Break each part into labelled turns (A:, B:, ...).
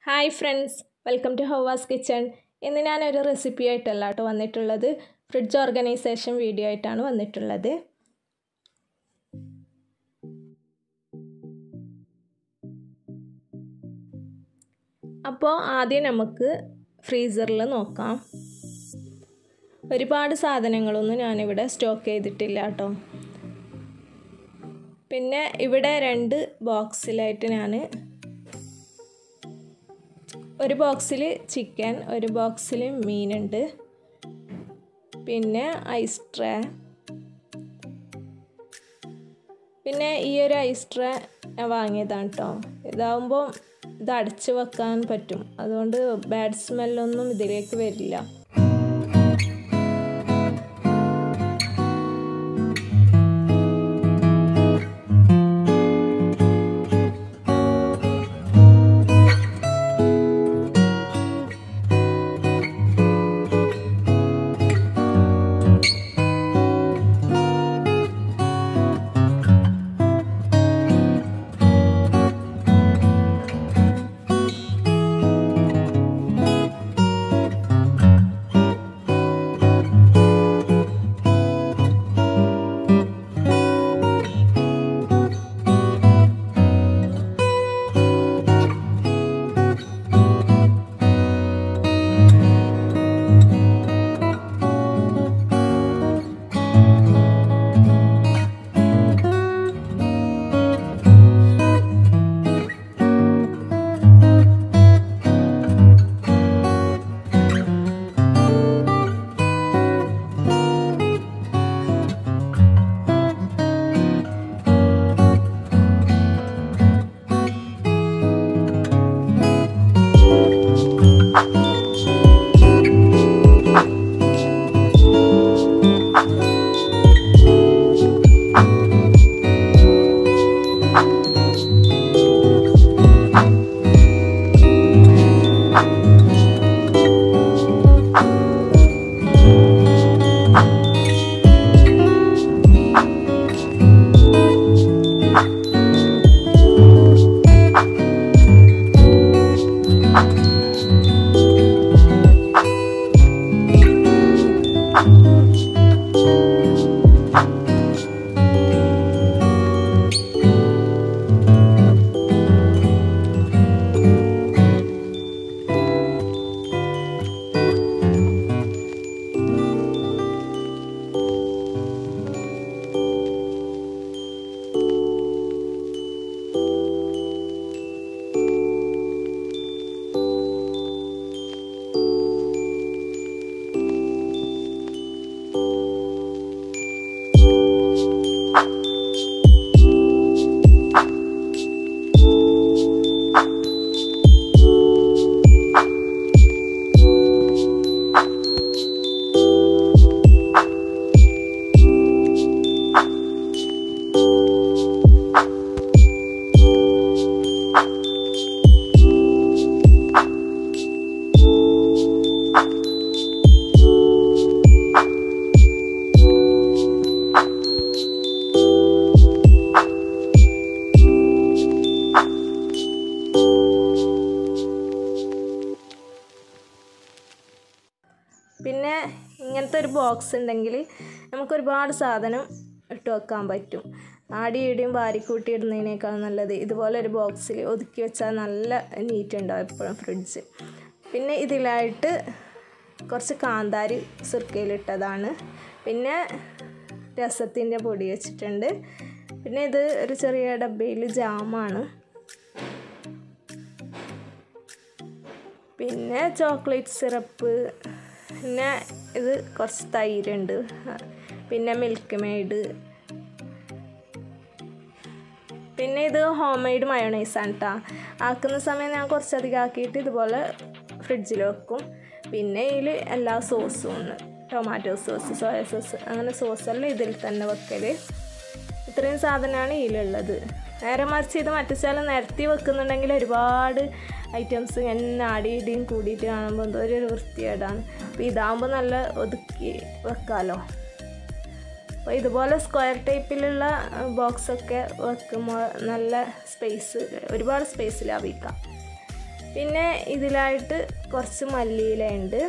A: hi friends welcome to ഹവാസ് kitchen ഇന്ന് ഞാനൊരു റെസിപ്പി ആയിട്ടല്ല കേട്ടോ വന്നിട്ടുള്ളത് ഫ്രിഡ്ജ് ഓർഗനൈസേഷൻ വീഡിയോ ആയിട്ടാണ് വന്നിട്ടുള്ളത് അപ്പോൾ ആദ്യം നമുക്ക് ഫ്രീസറിൽ നോക്കാം ഒരുപാട് സാധനങ്ങളൊന്നും ഞാനിവിടെ സ്റ്റോക്ക് ചെയ്തിട്ടില്ല കേട്ടോ പിന്നെ ഇവിടെ രണ്ട് ബോക്സിലായിട്ട് ഞാൻ ഒരു ബോക്സിൽ ചിക്കൻ ഒരു ബോക്സിൽ മീനുണ്ട് പിന്നെ ഐസ് ട്രേ പിന്നെ ഈ ഒരു ഐസ് ട്രേ ഞാൻ വാങ്ങിയതാണ് കേട്ടോ ഇതാവുമ്പോൾ ഇത് അടച്ച് വെക്കാൻ പറ്റും അതുകൊണ്ട് ബാഡ് സ്മെല്ലൊന്നും ഇതിലേക്ക് വരില്ല പിന്നെ ഇങ്ങനത്തെ ഒരു ബോക്സ് ഉണ്ടെങ്കിൽ നമുക്ക് ഒരുപാട് സാധനം ഇട്ട് വെക്കാൻ പറ്റും ആടിയും ഇടിയും വാരിക്കൂട്ടി ഇടുന്നതിനേക്കാൾ നല്ലത് ഇതുപോലെ ഒരു ബോക്സിൽ ഒതുക്കി വെച്ചാൽ നല്ല നീറ്റ് ഉണ്ടാവും എപ്പോഴും ഫ്രിഡ്ജ് പിന്നെ ഇതിലായിട്ട് കുറച്ച് കാന്താരി സുർക്കയിലിട്ടതാണ് പിന്നെ രസത്തിൻ്റെ പൊടി വെച്ചിട്ടുണ്ട് പിന്നെ ഇത് ഒരു ചെറിയ ഡബ്ബയിൽ ജാമാണ് പിന്നെ ചോക്ലേറ്റ് സിറപ്പ് പിന്നെ ഇത് കുറച്ച് തൈരുണ്ട് പിന്നെ മിൽക്ക് മെയ്ഡ് പിന്നെ ഇത് ഹോം മെയ്ഡ് മയോണൈസാണ് കേട്ടോ ആക്കുന്ന സമയം ഞാൻ കുറച്ചധികം ആക്കിയിട്ട് ഇതുപോലെ ഫ്രിഡ്ജിൽ വെക്കും പിന്നെ ഇതിൽ എല്ലാ സോസും ഉണ്ട് ടൊമാറ്റോ സോസ് സോയ സോസ് അങ്ങനെ സോസെല്ലാം ഇതിൽ തന്നെ വെക്കൽ ഇത്രയും സാധനമാണ് ഇതിലുള്ളത് നേരെ മറിച്ച് ഇത് മറ്റു സ്ഥലം നിരത്തി വെക്കുന്നുണ്ടെങ്കിൽ ഒരുപാട് ഐറ്റംസ് ഇങ്ങനെ ആടിയിടിയും കൂടിയിട്ട് കാണുമ്പോൾ എന്തോ ഒരു വൃത്തികേടാണ് അപ്പോൾ ഇതാകുമ്പോൾ നല്ല ഒതുക്കി വെക്കാമല്ലോ അപ്പോൾ ഇതുപോലെ സ്ക്വയർ ടൈപ്പിലുള്ള ബോക്സൊക്കെ വെക്കുമ്പോൾ നല്ല സ്പേസ് ഒരുപാട് സ്പേസ് ലാഭിക്കാം പിന്നെ ഇതിലായിട്ട് കുറച്ച് മല്ലിയിലയുണ്ട്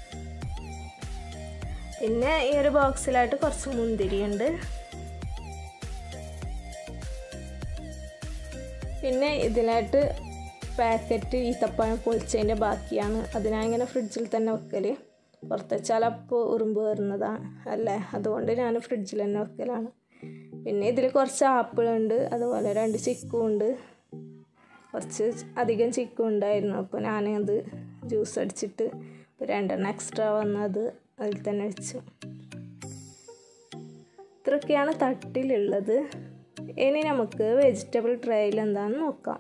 A: പിന്നെ ഈ ഒരു ബോക്സിലായിട്ട് കുറച്ച് മുന്തിരിയുണ്ട് പിന്നെ ഇതിലായിട്ട് പാക്കറ്റ് ഈത്തപ്പഴം പൊളിച്ചതിൻ്റെ ബാക്കിയാണ് അതിനായി ഇങ്ങനെ ഫ്രിഡ്ജിൽ തന്നെ വെക്കൽ പുറത്ത് വെച്ചാൽ അപ്പോൾ ഉറുമ്പ് കയറുന്നതാണ് അല്ലേ അതുകൊണ്ട് ഞാൻ ഫ്രിഡ്ജിൽ തന്നെ വെക്കലാണ് പിന്നെ ഇതിൽ കുറച്ച് ആപ്പിളുണ്ട് അതുപോലെ രണ്ട് ചിക്കും ഉണ്ട് കുറച്ച് അധികം ചിക്കും ഉണ്ടായിരുന്നു അപ്പോൾ ഞാനത് ജ്യൂസ് അടിച്ചിട്ട് രണ്ടെണ്ണം എക്സ്ട്രാ വന്നത് അതിൽ തന്നെ വെച്ചു ഇത്രയൊക്കെയാണ് തട്ടിലുള്ളത് ഇനി നമുക്ക് വെജിറ്റബിൾ ട്രേയിൽ എന്താണെന്ന് നോക്കാം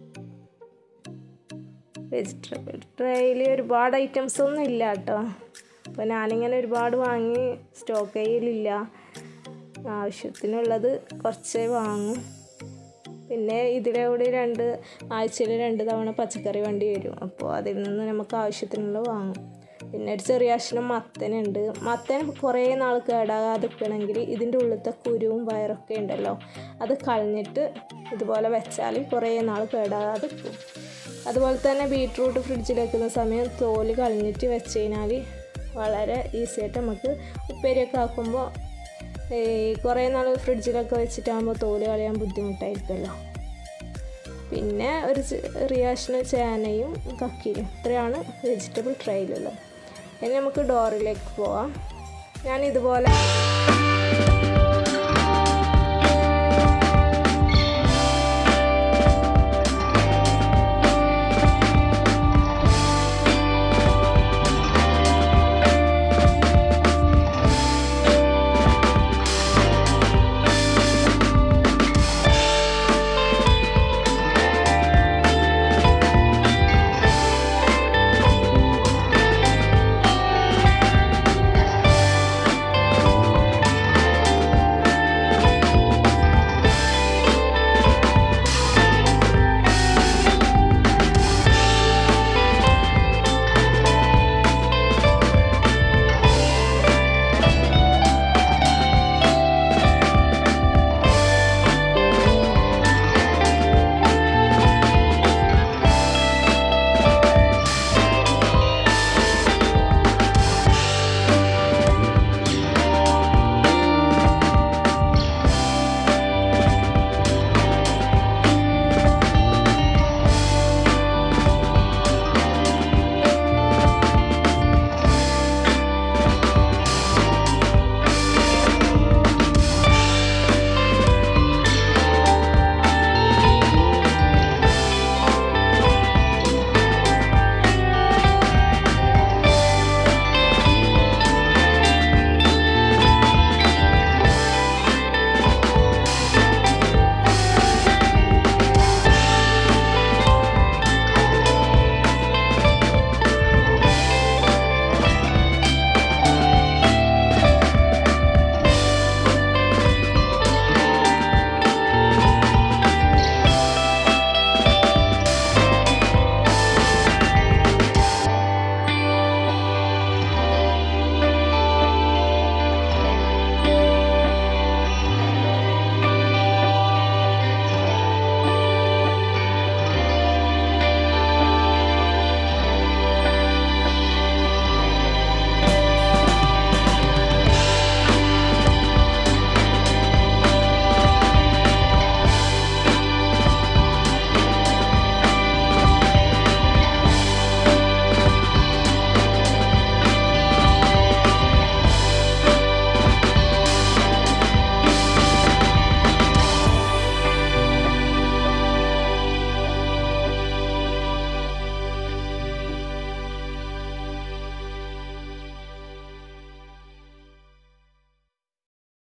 A: വെജിറ്റബിൾ ട്രേയിൽ ഒരുപാട് ഐറ്റംസ് ഒന്നും ഇല്ല കേട്ടോ അപ്പോൾ ഞാനിങ്ങനെ ഒരുപാട് വാങ്ങി സ്റ്റോക്ക് ചെയ്യലില്ല ആവശ്യത്തിനുള്ളത് കുറച്ചേ വാങ്ങും പിന്നെ ഇതിലൂടെ രണ്ട് ആഴ്ചയിൽ രണ്ട് തവണ പച്ചക്കറി വണ്ടി വരും അപ്പോൾ അതിൽ നിന്ന് നമുക്ക് ആവശ്യത്തിനുള്ള വാങ്ങും പിന്നെ ഒരു ചെറിയ കഷ്ണം മത്തനുണ്ട് മത്തൻ കുറേ നാൾ കേടാകാതെ നിൽക്കണമെങ്കിൽ ഇതിൻ്റെ ഉള്ളിലത്തെ കുരുവും വയറൊക്കെ ഉണ്ടല്ലോ അത് കളഞ്ഞിട്ട് ഇതുപോലെ വെച്ചാൽ കുറേ നാൾ കേടാകാതെ നിൽക്കും അതുപോലെ തന്നെ ബീട്രൂട്ട് ഫ്രിഡ്ജിൽ വെക്കുന്ന സമയം തോല് കളഞ്ഞിട്ട് വെച്ച് കഴിഞ്ഞാൽ വളരെ ഈസി ആയിട്ട് നമുക്ക് ഉപ്പേരിയൊക്കെ ആക്കുമ്പോൾ ഈ കുറേ നാൾ ഫ്രിഡ്ജിലൊക്കെ വെച്ചിട്ടാകുമ്പോൾ തോല് കളയാൻ ബുദ്ധിമുട്ടായിരിക്കുമല്ലോ പിന്നെ ഒരു ചെറിയ കഷ്ണം ചേനയും കക്കിയും ഇത്രയാണ് വെജിറ്റബിൾ ട്രൈയിലുള്ളത് ഇനി നമുക്ക് ഡോറിലേക്ക് പോവാം ഞാൻ ഇതുപോലെ